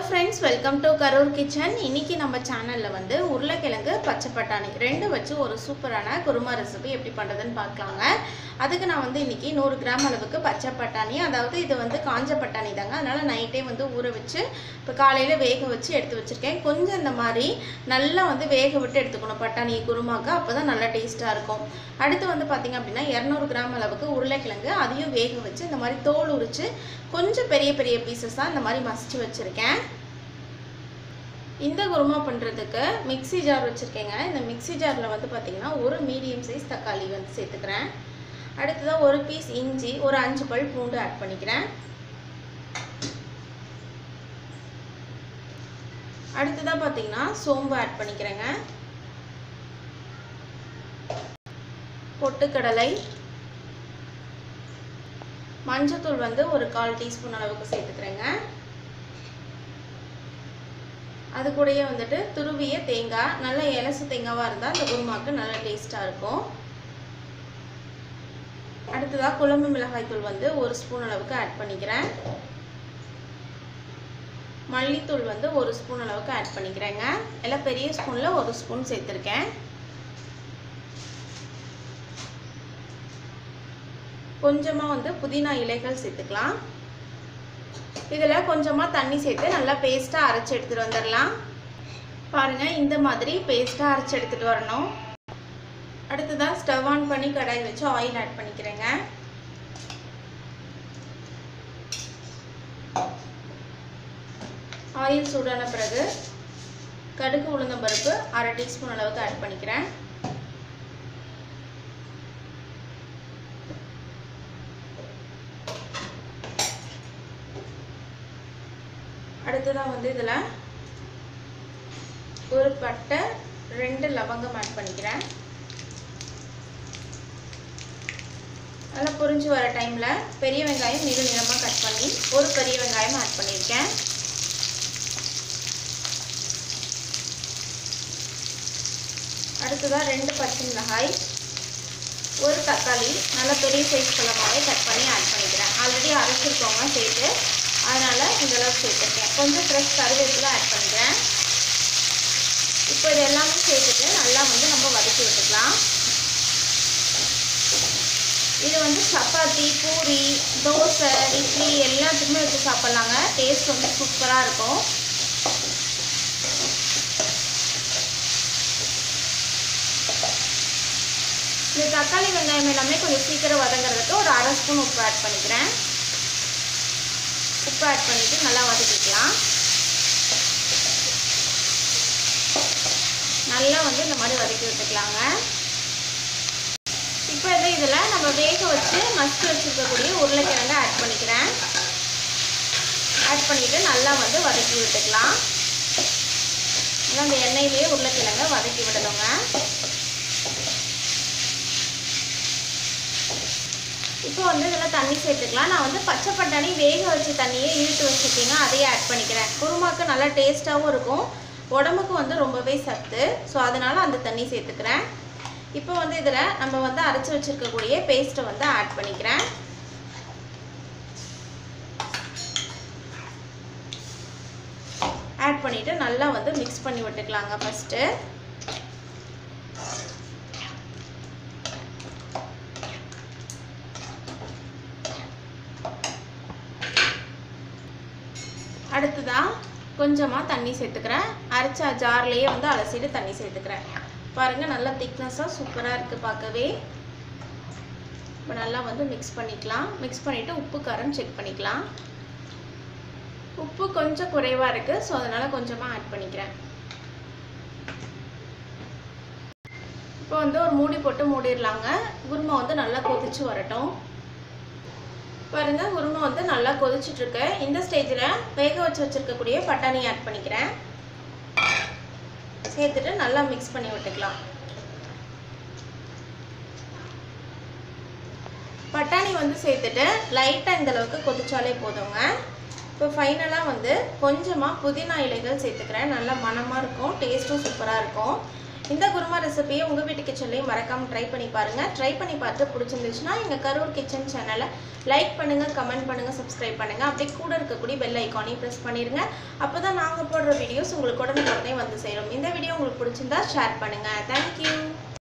friends welcome to Karur kitchen இன்னைக்கு நம்ம சேனலில் வந்து உருளைக்கிழங்கு பச்சை பட்டாணி ரெண்டும் வச்சு ஒரு சூப்பரான குருமா ரெசிபி எப்படி பண்ணுறதுன்னு பார்க்கலாங்க அதுக்கு நான் வந்து இன்னைக்கு நூறு கிராம் அளவுக்கு பச்சை பட்டாணி அதாவது இது வந்து காஞ்ச பட்டாணி தாங்க அதனால் நைட்டே வந்து ஊற வச்சு இப்போ காலையில் வேக வச்சு எடுத்து வச்சுருக்கேன் கொஞ்சம் இந்த மாதிரி நல்லா வந்து வேக விட்டு எடுத்துக்கணும் பட்டாணி குருமாக்கு அப்போ தான் நல்லா டேஸ்ட்டாக இருக்கும் அடுத்து வந்து பார்த்திங்க அப்படின்னா இரநூறு கிராம் அளவுக்கு உருளைக்கிழங்கு அதையும் வேக வச்சு இந்த மாதிரி தோல் உரித்து கொஞ்சம் பெரிய பெரிய பீசஸாக இந்த மாதிரி மசிச்சு வச்சுருக்கேன் இந்த குருமா பண்ணுறதுக்கு மிக்ஸி ஜார் வச்சுருக்கேங்க இந்த மிக்ஸி ஜாரில் வந்து பார்த்திங்கன்னா ஒரு மீடியம் சைஸ் தக்காளி வந்து சேர்த்துக்கிறேன் அடுத்ததாக ஒரு பீஸ் இஞ்சி ஒரு அஞ்சு பல் பூண்டு ஆட் பண்ணிக்கிறேன் அடுத்ததாக பார்த்தீங்கன்னா சோம்பு ஆட் பண்ணிக்கிறேங்க பொட்டுக்கடலை மஞ்சத்தூள் வந்து ஒரு கால் டீஸ்பூன் அளவுக்கு சேர்த்துக்கிறேங்க அது கூடயே வந்துட்டு துருவிய தேங்காய் நல்ல இலசு தேங்காவாக இருந்தால் இந்த குருமாவுக்கு நல்ல டேஸ்ட்டாக இருக்கும் அடுத்ததாக குழம்பு மிளகாய் தூள் வந்து ஒரு ஸ்பூன் அளவுக்கு ஆட் பண்ணிக்கிறேன் மல்லித்தூள் வந்து ஒரு ஸ்பூன் அளவுக்கு ஆட் பண்ணிக்கிறேங்க எல்லாம் பெரிய ஸ்பூனில் ஒரு ஸ்பூன் சேர்த்துருக்கேன் கொஞ்சமாக வந்து புதினா இலைகள் சேர்த்துக்கலாம் இதில் கொஞ்சமாக தண்ணி சேர்த்து நல்லா பேஸ்ட்டாக அரைச்சி எடுத்துகிட்டு வந்துடலாம் பாருங்கள் இந்த மாதிரி பேஸ்ட்டாக அரைச்சி எடுத்துகிட்டு வரணும் அடுத்ததாக ஸ்டவ் ஆன் பண்ணி கடாய் வச்சு ஆயில் ஆட் பண்ணிக்கிறேங்க ஆயில் சூடான பிறகு கடுகு உளுந்தம்பருப்பு அரை டீஸ்பூன் அளவுக்கு ஆட் பண்ணிக்கிறேன் அடுத்ததாக வந்து இதில் ஒரு பட்டை ரெண்டு லவங்கம் ஆட் பண்ணிக்கிறேன் நல்லா புரிஞ்சு வர டைமில் பெரிய வெங்காயம் நீள நீளமாக கட் பண்ணி ஒரு பெரிய வெங்காயம் ஆட் பண்ணியிருக்கேன் அடுத்ததாக ரெண்டு பச்சை மிளகாய் ஒரு தக்காளி நல்ல பெரிய சைஸ் பழமாவே கட் பண்ணி ஆட் பண்ணிக்கிறேன் ஆல்ரெடி அரைச்சிருக்கோங்க சேர்த்து அதனால் இந்த அளவுக்கு சேர்த்துருக்கேன் கொஞ்சம் ஃப்ரெஷ் கருவேப்பிலை ஆட் பண்ணிக்கிறேன் இப்போ இது எல்லாமே சேர்த்துட்டு நல்லா வந்து நம்ம வதக்கி விட்டுக்கலாம் இது வந்து சப்பாத்தி பூரி தோசை இட்லி எல்லாத்துக்குமே வச்சு சாப்பிட்லாங்க டேஸ்ட் வந்து சூப்பராக இருக்கும் இந்த தக்காளி வெங்காயம் எல்லாமே கொஞ்சம் சீக்கிரம் வதங்குறதுக்கு ஒரு அரை ஸ்பூன் உப்பு ஆட் பண்ணிக்கிறேன் உப்பு ஆட் பண்ணிவிட்டு நல்லா வதக்கிக்கலாம் நல்லா வந்து இந்த மாதிரி வதக்கி விட்டுக்கலாங்க இப்போ வந்து இதில் நம்ம வேக வச்சு மசிச்சு வச்சுருக்கக்கூடிய உருளைக்கிழங்கு ஆட் பண்ணிக்கிறேன் ஆட் பண்ணிவிட்டு நல்லா வந்து வதக்கி விட்டுக்கலாம் நல்லா அந்த எண்ணெயிலேயே உருளைக்கிழங்கை வதக்கி விடணுங்க இப்போ வந்து இதில் தண்ணி சேர்த்துக்கலாம் நான் வந்து பச்சை பட்டாணி வேக வச்ச தண்ணியே இழுத்து வச்சுருக்கீங்க அதையே ஆட் பண்ணிக்கிறேன் குருமாக்கு நல்லா டேஸ்ட்டாகவும் இருக்கும் உடம்புக்கு வந்து ரொம்பவே சத்து ஸோ அதனால் அந்த தண்ணி சேர்த்துக்கிறேன் இப்போ வந்து இதில் நம்ம வந்து அரைச்சி வச்சுருக்கக்கூடிய பேஸ்ட்டை வந்து ஆட் பண்ணிக்கிறேன் ஆட் பண்ணிவிட்டு நல்லா வந்து மிக்ஸ் பண்ணி விட்டுக்கலாங்க ஃபஸ்ட்டு அடுத்ததாக கொஞ்சமாக தண்ணி சேர்த்துக்கிறேன் அரைச்ச ஜார்லேயே வந்து அலசிட்டு தண்ணி சேர்த்துக்கிறேன் பாருங்கள் நல்லா திக்னஸாக சூப்பராக இருக்குது பார்க்கவே இப்போ நல்லா வந்து மிக்ஸ் பண்ணிக்கலாம் மிக்ஸ் பண்ணிவிட்டு உப்பு காரம் செக் பண்ணிக்கலாம் உப்பு கொஞ்சம் குறைவாக இருக்குது ஸோ அதனால் கொஞ்சமாக ஆட் பண்ணிக்கிறேன் இப்போ வந்து ஒரு மூடி போட்டு மூடிடலாங்க குருமா வந்து நல்லா கொதிச்சு வரட்டும் பாருங்கள் குருமா வந்து நல்லா கொதிச்சுட்ருக்கு இந்த ஸ்டேஜில் வேக வச்சு வச்சுருக்கக்கூடிய பட்டாணி ஆட் பண்ணிக்கிறேன் சேர்த்துட்டு நல்லா மிக்ஸ் பண்ணி விட்டுக்கலாம் பட்டாணி வந்து சேர்த்துட்டு லைட்டாக இந்த அளவுக்கு கொதிச்சாலே போதுங்க இப்போ ஃபைனலாக வந்து கொஞ்சமாக புதினா இலைகள் சேர்த்துக்கிறேன் நல்லா மணமாக இருக்கும் டேஸ்ட்டும் சூப்பராக இருக்கும் இந்த குருமா ரெசிபியை உங்கள் வீட்டு கிச்சன்லேயும் மறக்காமல் ட்ரை பண்ணி பாருங்கள் ட்ரை பண்ணி பார்த்து பிடிச்சிருந்துச்சுன்னா எங்கள் கரூர் கிச்சன் சேனலை லைக் பண்ணுங்கள் கமெண்ட் பண்ணுங்கள் சப்ஸ்கிரைப் பண்ணுங்கள் அப்படியே கூட இருக்கக்கூடிய பெல் ஐக்கானையும் ப்ரெஸ் பண்ணிடுங்க அப்போ தான் நாங்கள் போடுற வீடியோஸ் உங்களுக்கு உடனே உடனே வந்து சேரும் இந்த வீடியோ உங்களுக்கு பிடிச்சிருந்தா ஷேர் பண்ணுங்கள் தேங்க்யூ